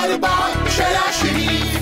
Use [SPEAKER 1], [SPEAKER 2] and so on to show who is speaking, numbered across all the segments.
[SPEAKER 1] أربعة شارع شريف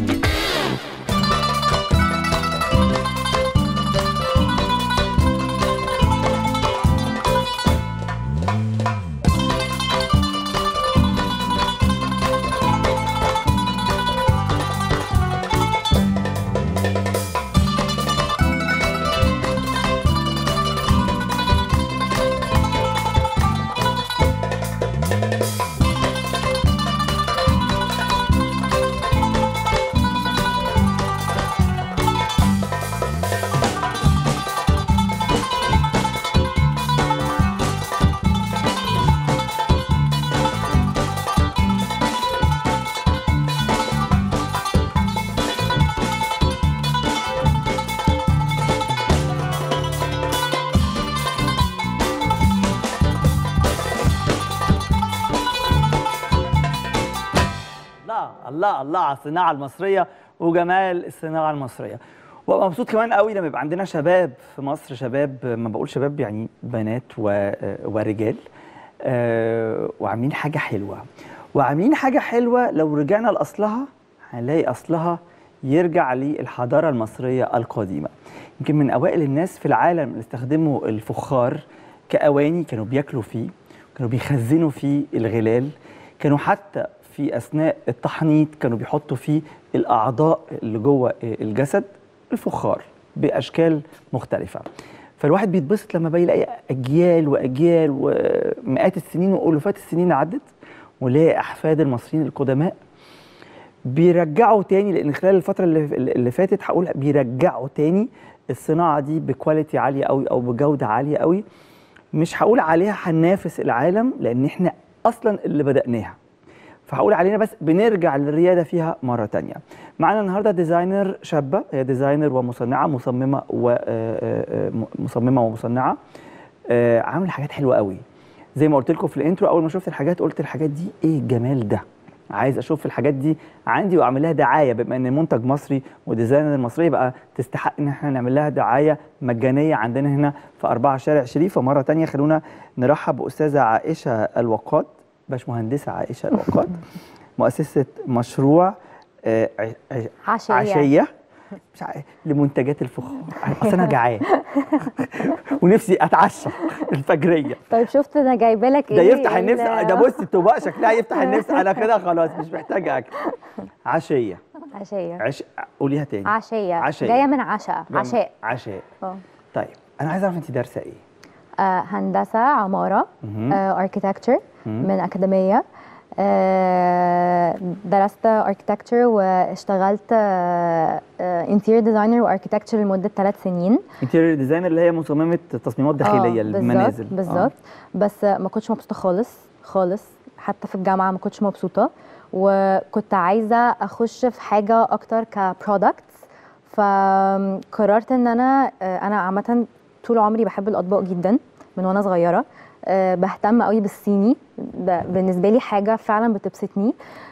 [SPEAKER 2] الله الله الله على الصناعه المصريه وجمال الصناعه المصريه وابقى مبسوط كمان قوي لما يبقى عندنا شباب في مصر شباب ما بقول شباب يعني بنات و... ورجال آه، وعاملين حاجه حلوه وعاملين حاجه حلوه لو رجعنا لاصلها هنلاقي اصلها يرجع للحضاره المصريه القديمه يمكن من اوائل الناس في العالم اللي استخدموا الفخار كاواني كانوا بياكلوا فيه كانوا بيخزنوا فيه الغلال كانوا حتى في اثناء التحنيط كانوا بيحطوا فيه الاعضاء اللي جوه الجسد الفخار باشكال مختلفه فالواحد بيتبسط لما بيلاقي اجيال واجيال ومئات السنين والوفات السنين عدت ولاقي احفاد المصريين القدماء بيرجعوا تاني لان خلال الفتره اللي, اللي فاتت هقول بيرجعوا تاني الصناعه دي بكواليتي عاليه قوي او بجوده عاليه قوي مش هقول عليها هننافس العالم لان احنا اصلا اللي بداناها فهقول علينا بس بنرجع للرياده فيها مره تانية معانا النهارده ديزاينر شابه هي ديزاينر ومصنعه مصممه ومصممه ومصنعه آه، عامله حاجات حلوه قوي زي ما قلت لكم في الانترو اول ما شفت الحاجات قلت الحاجات دي ايه الجمال ده عايز اشوف الحاجات دي عندي واعمل لها دعايه بما ان منتج مصري وديزاينر مصري بقى تستحق ان احنا نعمل لها دعايه مجانيه عندنا هنا في أربعة شارع شريف ومره تانية خلونا نرحب باستاذه عائشه الوقاد باشمهندسه عائشه الوقاد مؤسسه مشروع آه، ع- ع-
[SPEAKER 3] عشية.
[SPEAKER 2] عشيه مش عارف لمنتجات الفخار اصل انا جعان ونفسي اتعشى الفجريه
[SPEAKER 3] طيب شفت انا جايبه لك
[SPEAKER 2] ده
[SPEAKER 3] ايه
[SPEAKER 2] يفتح النفس
[SPEAKER 3] ال-
[SPEAKER 2] ده بص الطباق شكلها يفتح النفس انا كده خلاص مش محتاجه اكل عشيه
[SPEAKER 3] عشيه
[SPEAKER 2] عش قوليها تاني
[SPEAKER 3] عشيه
[SPEAKER 2] عشية.
[SPEAKER 3] جايه من عشاء
[SPEAKER 2] جاية من-
[SPEAKER 3] عشاء
[SPEAKER 2] عشاء
[SPEAKER 3] اه
[SPEAKER 2] طيب انا عايز اعرف انت دارسه ايه
[SPEAKER 3] آه، هندسه عماره
[SPEAKER 2] مهم.
[SPEAKER 3] اركيتكتشر
[SPEAKER 2] مهم.
[SPEAKER 3] من اكاديميه آه، درست اركيتكتشر واشتغلت انتيريور ديزاينر واركيتكتشر لمده ثلاث سنين
[SPEAKER 2] انتيريور ديزاينر اللي هي مصممه تصميمات داخليه
[SPEAKER 3] آه،
[SPEAKER 2] للمنازل
[SPEAKER 3] بالظبط بالظبط بس ما كنتش مبسوطه خالص خالص حتى في الجامعه ما كنتش مبسوطه وكنت عايزه اخش في حاجه اكتر كبرودكتس فقررت ان انا انا عامه طول عمري بحب الاطباق جدا من وانا صغيره أه، بهتم قوي بالصيني ده بالنسبه لي حاجه فعلا بتبسطني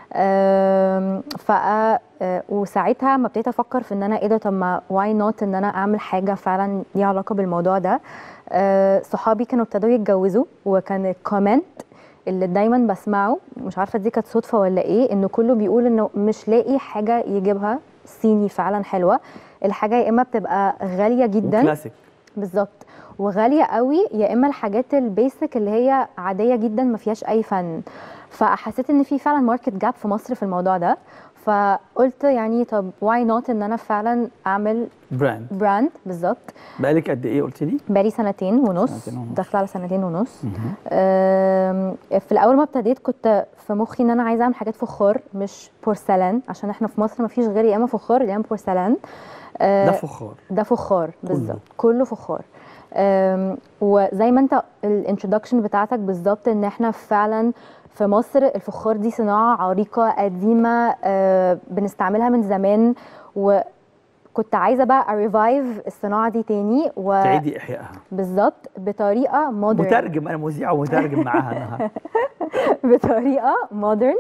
[SPEAKER 3] أم، ف أه، وساعتها ما ابتديت افكر في ان انا ايه ده طب ما واي نوت ان انا اعمل حاجه فعلا ليها علاقه بالموضوع ده أه، صحابي كانوا ابتدوا يتجوزوا وكان الكومنت اللي دايما بسمعه مش عارفه دي كانت صدفه ولا ايه انه كله بيقول انه مش لاقي حاجه يجيبها صيني فعلا حلوه الحاجه يا اما بتبقى غاليه جدا
[SPEAKER 2] كلاسيك
[SPEAKER 3] بالظبط وغاليه قوي يا اما الحاجات البيسك اللي هي عاديه جدا ما فيهاش اي فن فحسيت ان في فعلا ماركت جاب في مصر في الموضوع ده فقلت يعني طب واي نوت ان انا فعلا اعمل
[SPEAKER 2] براند
[SPEAKER 3] براند بالظبط
[SPEAKER 2] بقالك قد ايه قلت لي
[SPEAKER 3] بقالي سنتين ونص
[SPEAKER 2] سنتين ونص.
[SPEAKER 3] داخله على سنتين ونص أم، في الاول ما ابتديت كنت في مخي ان انا عايزه اعمل حاجات فخار مش بورسلان عشان احنا في مصر ما فيش غير يا اما فخار يا اما بورسلان أه،
[SPEAKER 2] ده فخار
[SPEAKER 3] ده فخار بالظبط كله فخار أم، وزي ما انت الانترودكشن بتاعتك بالظبط ان احنا فعلا في مصر الفخار دي صناعه عريقه قديمه أه، بنستعملها من زمان وكنت عايزه بقى اريفايف الصناعه دي تاني و
[SPEAKER 2] تعيدي احيائها
[SPEAKER 3] بالظبط بطريقه مودرن
[SPEAKER 2] مترجم انا مذيع ومترجم معاها النهارده
[SPEAKER 3] بطريقه مودرن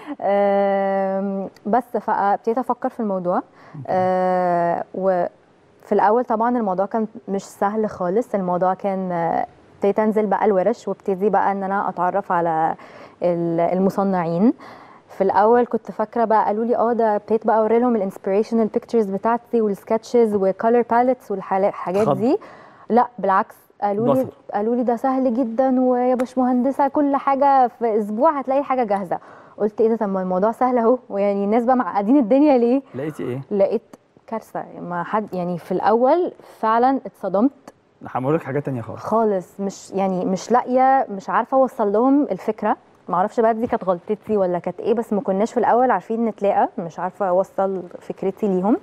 [SPEAKER 3] بس فابتديت افكر في الموضوع آه، وفي الاول طبعا الموضوع كان مش سهل خالص الموضوع كان آه، ابتديت انزل بقى الورش وابتدي بقى ان انا اتعرف على ال- المصنعين في في الاول كنت فاكره بقى قالوا لي اه ده ابتديت بقى اوري لهم الانسبيريشنال بيكتشرز بتاعتي والسكتشز وكولر باليتس والحاجات
[SPEAKER 2] خض.
[SPEAKER 3] دي لا بالعكس قالوا لي
[SPEAKER 2] اتبسطوا.
[SPEAKER 3] قالوا لي ده سهل جدا ويا باشمهندسه كل حاجه في اسبوع هتلاقي حاجه جاهزه قلت ايه ده طب ما الموضوع سهل اهو ويعني الناس بقى معقدين الدنيا ليه
[SPEAKER 2] لقيتي ايه؟
[SPEAKER 3] لقيت كارثه ما حد يعني في الاول فعلا اتصدمت
[SPEAKER 2] هعمل لك حاجات تانية خالص
[SPEAKER 3] خالص مش يعني مش لاقيه مش عارفه اوصل لهم الفكره ما اعرفش بقى دي كانت غلطتي ولا كانت ايه بس ما كناش في الاول عارفين نتلاقى مش عارفه اوصل فكرتي ليهم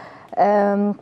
[SPEAKER 3] أم،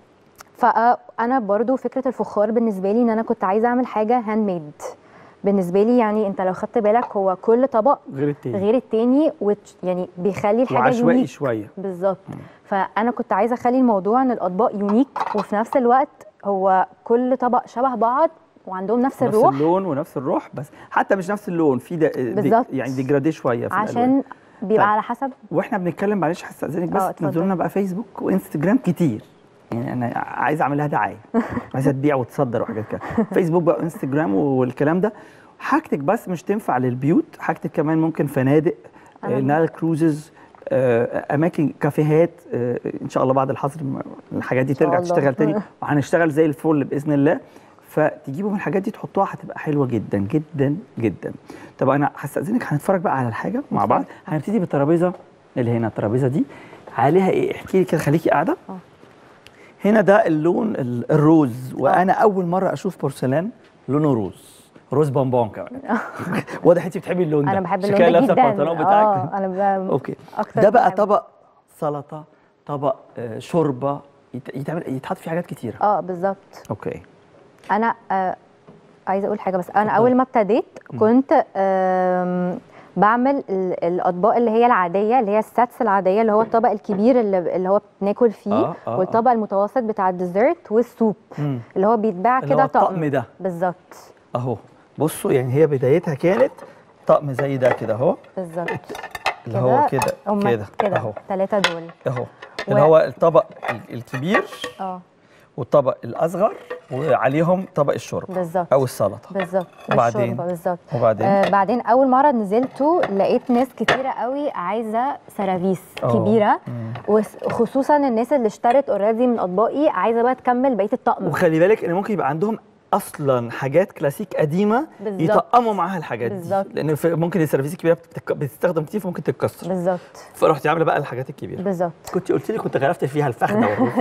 [SPEAKER 3] فانا برضو فكره الفخار بالنسبه لي ان انا كنت عايزه اعمل حاجه هاند ميد بالنسبه لي يعني انت لو خدت بالك هو كل طبق
[SPEAKER 2] غير التاني
[SPEAKER 3] غير التاني وت- يعني بيخلي الحاجه
[SPEAKER 2] وعشوائي
[SPEAKER 3] يونيك
[SPEAKER 2] شويه
[SPEAKER 3] بالظبط فانا كنت عايزه اخلي الموضوع ان الاطباق يونيك وفي نفس الوقت هو كل طبق شبه بعض وعندهم نفس
[SPEAKER 2] نفس
[SPEAKER 3] الروح
[SPEAKER 2] اللون ونفس الروح بس حتى مش نفس اللون في ده دي
[SPEAKER 3] بالظبط.
[SPEAKER 2] يعني ديجرادي شويه في الألوان.
[SPEAKER 3] عشان بيبقى
[SPEAKER 2] طيب.
[SPEAKER 3] على حسب
[SPEAKER 2] واحنا بنتكلم معلش هستاذنك بس
[SPEAKER 3] اه، اتفضل.
[SPEAKER 2] تنزلوا لنا بقى فيسبوك وانستجرام كتير يعني انا عايز اعمل لها دعايه عايزه تبيع وتصدر وحاجات كده فيسبوك بقى وانستجرام والكلام ده حاجتك بس مش تنفع للبيوت حاجتك كمان ممكن فنادق
[SPEAKER 3] أنا-
[SPEAKER 2] آه، نايل كروزز آه، اماكن كافيهات آه، ان شاء الله بعد الحظر م- الحاجات دي
[SPEAKER 3] شاء
[SPEAKER 2] ترجع
[SPEAKER 3] الله.
[SPEAKER 2] تشتغل تاني وهنشتغل زي الفل باذن الله فتجيبوا من الحاجات دي تحطوها هتبقى حلوه جدا جدا جدا طب انا هستاذنك هنتفرج بقى على الحاجه مع بعض هنبتدي بالترابيزه اللي هنا الترابيزه دي عليها ايه احكي لي كده خليكي قاعده
[SPEAKER 3] اه.
[SPEAKER 2] هنا ده اللون ال- الروز وانا اول مره اشوف بورسلان لونه روز روز بونبون كمان واضح انت بتحبي اللون ده
[SPEAKER 3] انا بحب
[SPEAKER 2] عشان
[SPEAKER 3] اللون
[SPEAKER 2] كده
[SPEAKER 3] ده
[SPEAKER 2] لابسه
[SPEAKER 3] جدا
[SPEAKER 2] البنطلون بتاعك
[SPEAKER 3] اه انا ب...
[SPEAKER 2] اوكي
[SPEAKER 3] اكتر
[SPEAKER 2] ده بقى
[SPEAKER 3] بحب.
[SPEAKER 2] طبق سلطه طبق آه، شوربه يت- يتعمل يتحط فيه حاجات كتيره
[SPEAKER 3] اه بالظبط
[SPEAKER 2] اوكي
[SPEAKER 3] انا آه عايزه اقول حاجه بس انا
[SPEAKER 2] اتفضلي.
[SPEAKER 3] اول ما ابتديت كنت آم، بعمل ال- الاطباق اللي هي العاديه اللي هي الساتس العاديه اللي هو الطبق الكبير اللي, اللي هو بناكل فيه
[SPEAKER 2] آه، آه، آه.
[SPEAKER 3] والطبق المتوسط بتاع الديزرت والسوب
[SPEAKER 2] مم.
[SPEAKER 3] اللي هو بيتباع
[SPEAKER 2] اللي هو
[SPEAKER 3] كده
[SPEAKER 2] الطقم
[SPEAKER 3] طقم
[SPEAKER 2] ده.
[SPEAKER 3] بالظبط
[SPEAKER 2] اهو بصوا يعني هي بدايتها كانت طقم زي ده كده اهو
[SPEAKER 3] بالظبط
[SPEAKER 2] اللي هو كده
[SPEAKER 3] هما
[SPEAKER 2] كده
[SPEAKER 3] كده
[SPEAKER 2] اهو
[SPEAKER 3] الثلاثه دول
[SPEAKER 2] اهو
[SPEAKER 3] و-
[SPEAKER 2] اللي هو الطبق ال- الكبير
[SPEAKER 3] اه
[SPEAKER 2] والطبق الاصغر وعليهم طبق الشوربه
[SPEAKER 3] بالظبط
[SPEAKER 2] او السلطه
[SPEAKER 3] بالظبط
[SPEAKER 2] وبعدين؟
[SPEAKER 3] الشوربه بالظبط
[SPEAKER 2] وبعدين
[SPEAKER 3] آه بعدين اول مره نزلته لقيت ناس كتيره قوي عايزه سيرافيس
[SPEAKER 2] آه.
[SPEAKER 3] كبيره
[SPEAKER 2] مم.
[SPEAKER 3] وخصوصا الناس اللي اشترت اوريدي من اطباقي عايزه بقى تكمل بقيه الطقم
[SPEAKER 2] وخلي بالك ان ممكن يبقى عندهم اصلا حاجات كلاسيك قديمه
[SPEAKER 3] بالظبط.
[SPEAKER 2] يطقموا معاها الحاجات
[SPEAKER 3] بالظبط.
[SPEAKER 2] دي لان في- ممكن السيرفيس الكبيره بتتك- بتستخدم كتير فممكن تتكسر
[SPEAKER 3] بالظبط
[SPEAKER 2] فرحت عامله بقى الحاجات الكبيره
[SPEAKER 3] بالظبط
[SPEAKER 2] كنت قلت لي كنت غرفت فيها الفخده والرز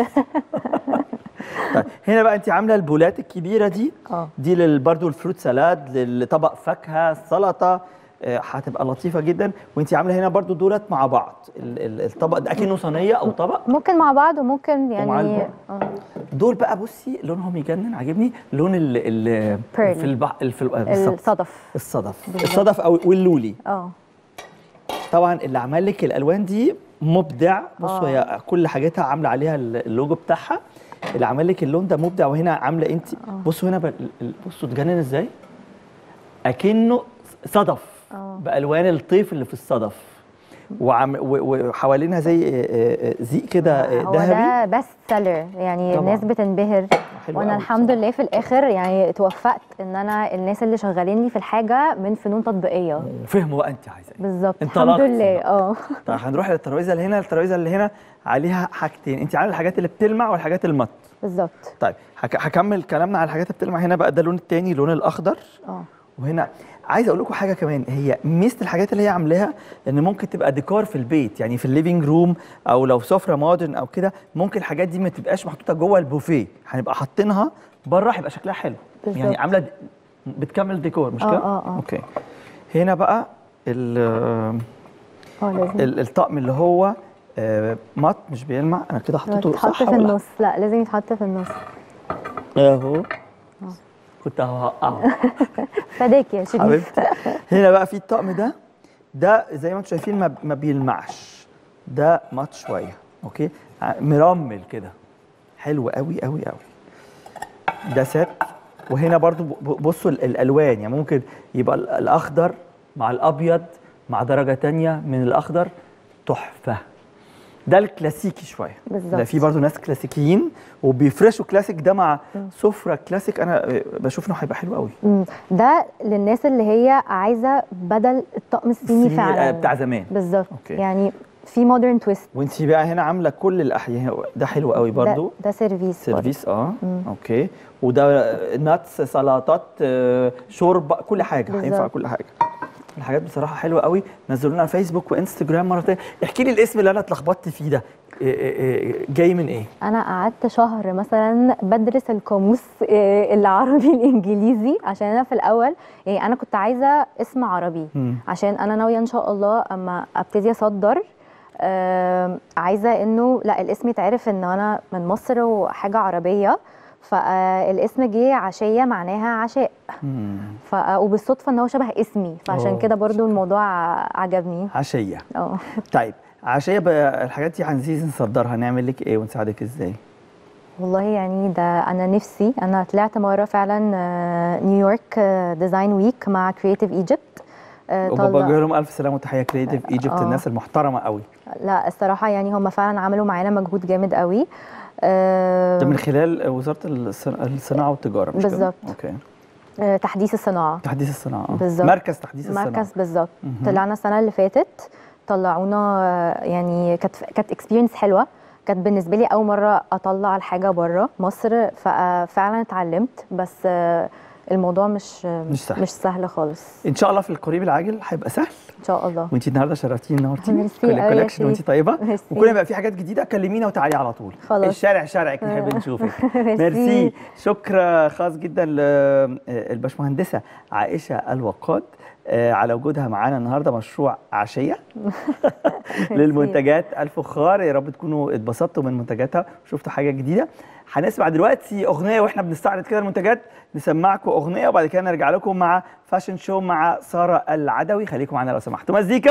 [SPEAKER 2] طيب هنا بقى انت عامله البولات الكبيره دي
[SPEAKER 3] اه
[SPEAKER 2] دي لل- برضو الفروت سلاد للطبق فاكهه سلطه آه، هتبقى لطيفه جدا وانت عامله هنا برضو دولت مع بعض ال- ال- الطبق ده اكنه صينيه او طبق
[SPEAKER 3] ممكن مع بعض وممكن
[SPEAKER 2] ومع
[SPEAKER 3] يعني
[SPEAKER 2] البق.
[SPEAKER 3] آه.
[SPEAKER 2] دول بقى بصي لونهم يجنن عاجبني لون ال ال
[SPEAKER 3] Pearl.
[SPEAKER 2] في البح في ال- بالظبط.
[SPEAKER 3] الصدف
[SPEAKER 2] الصدف
[SPEAKER 3] بالظبط.
[SPEAKER 2] الصدف او واللولي
[SPEAKER 3] اه
[SPEAKER 2] طبعا اللي عمل لك الالوان دي مبدع بصوا
[SPEAKER 3] آه.
[SPEAKER 2] هي كل حاجتها عامله عليها اللوجو بتاعها اللي عمل لك اللون ده مبدع وهنا عامله انت بصوا هنا بال- ال- بصوا اتجنن ازاي اكنه صدف
[SPEAKER 3] آه.
[SPEAKER 2] بالوان الطيف اللي في الصدف وعم و- وحوالينها زي آه، آه، زيق كده آه،
[SPEAKER 3] هو
[SPEAKER 2] ذهبي
[SPEAKER 3] ده بيست سيلر يعني
[SPEAKER 2] طبعاً.
[SPEAKER 3] الناس بتنبهر
[SPEAKER 2] حلو
[SPEAKER 3] وانا
[SPEAKER 2] قوي
[SPEAKER 3] الحمد
[SPEAKER 2] بصراحة.
[SPEAKER 3] لله في الاخر يعني اتوفقت ان انا الناس اللي شغالين لي في الحاجه من فنون تطبيقيه
[SPEAKER 2] وفهموا بقى انت عايزه ايه
[SPEAKER 3] بالظبط
[SPEAKER 2] انطلقت
[SPEAKER 3] الحمد لله
[SPEAKER 2] بقى.
[SPEAKER 3] اه
[SPEAKER 2] طيب هنروح للترابيزه اللي هنا الترابيزه اللي هنا عليها حاجتين انت عامله الحاجات اللي بتلمع والحاجات المط
[SPEAKER 3] بالظبط
[SPEAKER 2] طيب هك- هكمل كلامنا على الحاجات اللي بتلمع هنا بقى ده اللون التاني اللون الاخضر
[SPEAKER 3] اه
[SPEAKER 2] وهنا عايز اقول لكم حاجه كمان هي ميزه الحاجات اللي هي عاملاها ان ممكن تبقى ديكور في البيت يعني في الليفينج روم او لو سفره مودرن او كده ممكن الحاجات دي ما تبقاش محطوطه جوه البوفيه هنبقى حاطينها بره هيبقى شكلها حلو
[SPEAKER 3] بالظبط.
[SPEAKER 2] يعني عامله د- بتكمل ديكور مش
[SPEAKER 3] آه،
[SPEAKER 2] كده
[SPEAKER 3] آه، آه.
[SPEAKER 2] اوكي هنا بقى ال-
[SPEAKER 3] اه لازم
[SPEAKER 2] ال- الطقم اللي هو آه، مط مش بيلمع انا كده حطيته
[SPEAKER 3] يتحط
[SPEAKER 2] صح
[SPEAKER 3] في
[SPEAKER 2] ولا
[SPEAKER 3] النص لا لازم يتحط في النص
[SPEAKER 2] اهو كنت هوقعه
[SPEAKER 3] فداك يا شريف
[SPEAKER 2] حبيبتي هنا بقى في الطقم ده ده زي ما انتم شايفين ما, ما بيلمعش ده مات شويه اوكي ع- مرمل كده حلو قوي قوي قوي ده ست وهنا برضو ب- ب- بصوا ال- الالوان يعني ممكن يبقى ال- الاخضر مع الابيض مع درجه تانية من الاخضر تحفه ده الكلاسيكي شويه
[SPEAKER 3] بالظبط.
[SPEAKER 2] ده في برضه ناس كلاسيكيين وبيفرشوا كلاسيك ده مع سفره كلاسيك انا آه، بشوف انه هيبقى حلو قوي
[SPEAKER 3] مم. ده للناس اللي هي عايزه بدل الطقم الصيني
[SPEAKER 2] الصيني،
[SPEAKER 3] فعلا
[SPEAKER 2] آه، بتاع زمان
[SPEAKER 3] بالظبط
[SPEAKER 2] أوكي.
[SPEAKER 3] يعني في مودرن تويست
[SPEAKER 2] وانت بقى هنا عامله كل الاحياء ده حلو قوي برضه
[SPEAKER 3] ده, ده سيرفيس برضه.
[SPEAKER 2] سيرفيس اه اوكي وده ناتس سلطات آه، شوربه كل حاجه
[SPEAKER 3] بالظبط.
[SPEAKER 2] هينفع كل حاجه الحاجات بصراحه حلوه قوي نزلوا لنا على فيسبوك وانستجرام مره تانية احكي لي الاسم اللي انا اتلخبطت فيه ده إيه إيه إيه جاي من ايه
[SPEAKER 3] انا قعدت شهر مثلا بدرس القاموس آه، العربي الانجليزي عشان انا في الاول يعني انا كنت عايزه اسم عربي
[SPEAKER 2] مم.
[SPEAKER 3] عشان انا ناويه ان شاء الله اما ابتدي اصدر آم، عايزه انه لا الاسم يتعرف ان انا من مصر وحاجه عربيه فالاسم جه عشيه معناها عشاء
[SPEAKER 2] مم.
[SPEAKER 3] ف... وبالصدفه ان هو شبه اسمي فعشان
[SPEAKER 2] أوه.
[SPEAKER 3] كده برضو الموضوع عجبني
[SPEAKER 2] عشيه
[SPEAKER 3] اه
[SPEAKER 2] طيب عشيه بقى الحاجات دي عايزين نصدرها نعمل لك ايه ونساعدك ازاي
[SPEAKER 3] والله يعني ده انا نفسي انا طلعت مره فعلا آه، نيويورك آه، ديزاين ويك مع كرييتيف ايجيبت
[SPEAKER 2] وبوجه لهم الف سلامه وتحيه كريتيف ايجيبت
[SPEAKER 3] آه.
[SPEAKER 2] الناس المحترمه قوي
[SPEAKER 3] لا الصراحه يعني هم فعلا عملوا معانا مجهود جامد قوي آه،
[SPEAKER 2] ده من خلال وزاره الصنا- الصناعه والتجاره مش كده؟
[SPEAKER 3] بالظبط.
[SPEAKER 2] اوكي
[SPEAKER 3] آه، تحديث الصناعه
[SPEAKER 2] تحديث الصناعه آه.
[SPEAKER 3] بالظبط.
[SPEAKER 2] مركز تحديث الصناعه
[SPEAKER 3] مركز بالظبط
[SPEAKER 2] مهم.
[SPEAKER 3] طلعنا السنه اللي فاتت طلعونا آه، يعني كانت كانت اكسبيرينس حلوه كانت بالنسبه لي اول مره اطلع الحاجه بره مصر ففعلا اتعلمت بس آه، الموضوع مش
[SPEAKER 2] مش سهل.
[SPEAKER 3] مش سهل خالص
[SPEAKER 2] ان شاء الله في القريب العاجل هيبقى سهل
[SPEAKER 3] ان شاء الله
[SPEAKER 2] وانت النهارده شرفتيني نورتيني
[SPEAKER 3] ميرسي
[SPEAKER 2] كل
[SPEAKER 3] أوي يا
[SPEAKER 2] كولكشن وانت
[SPEAKER 3] شريف.
[SPEAKER 2] طيبه
[SPEAKER 3] ميرسي.
[SPEAKER 2] وكل ما يبقى في حاجات جديده كلمينا وتعالي على طول
[SPEAKER 3] خلاص.
[SPEAKER 2] الشارع شارعك نحب نشوفك
[SPEAKER 3] ميرسي.
[SPEAKER 2] ميرسي شكر خاص جدا للباشمهندسه عائشه الوقاد آه، على وجودها معانا النهارده مشروع عشيه للمنتجات الفخار يا رب تكونوا اتبسطتوا من منتجاتها وشفتوا حاجه جديده هنسمع دلوقتي اغنيه واحنا بنستعرض كده المنتجات نسمعكم اغنيه وبعد كده نرجع لكم مع فاشن شو مع ساره العدوي خليكم معانا لو سمحتوا مزيكا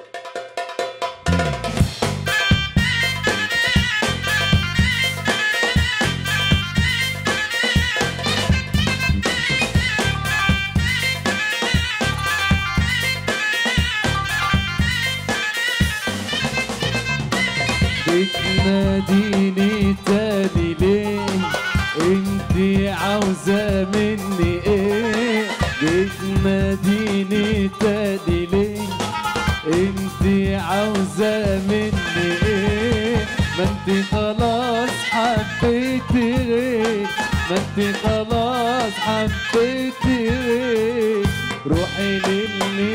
[SPEAKER 4] بتناديني تاني ليه انتي عاوزة مني ايه بتناديني تاني ليه انتي عاوزة مني ايه ما انتي خلاص حبيتي غير ما انتي خلاص حبيتي غير روحي للي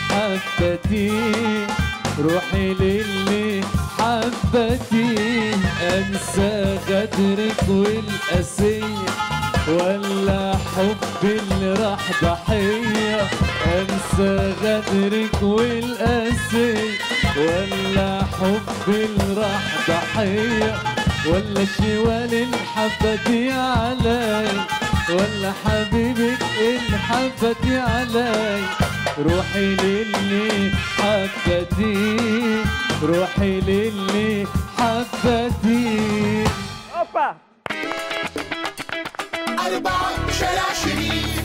[SPEAKER 4] حبتيه روحي للي حبتي انسى غدرك والقسية ولا حب اللي راح ضحية انسى غدرك والقسية ولا حب اللي راح ضحية ولا شوال الحبتي علي ولا حبيبك الحبتي علي روحي للي حبتي روحي للي حبتي
[SPEAKER 2] اوبا
[SPEAKER 1] أربعة شارع شريف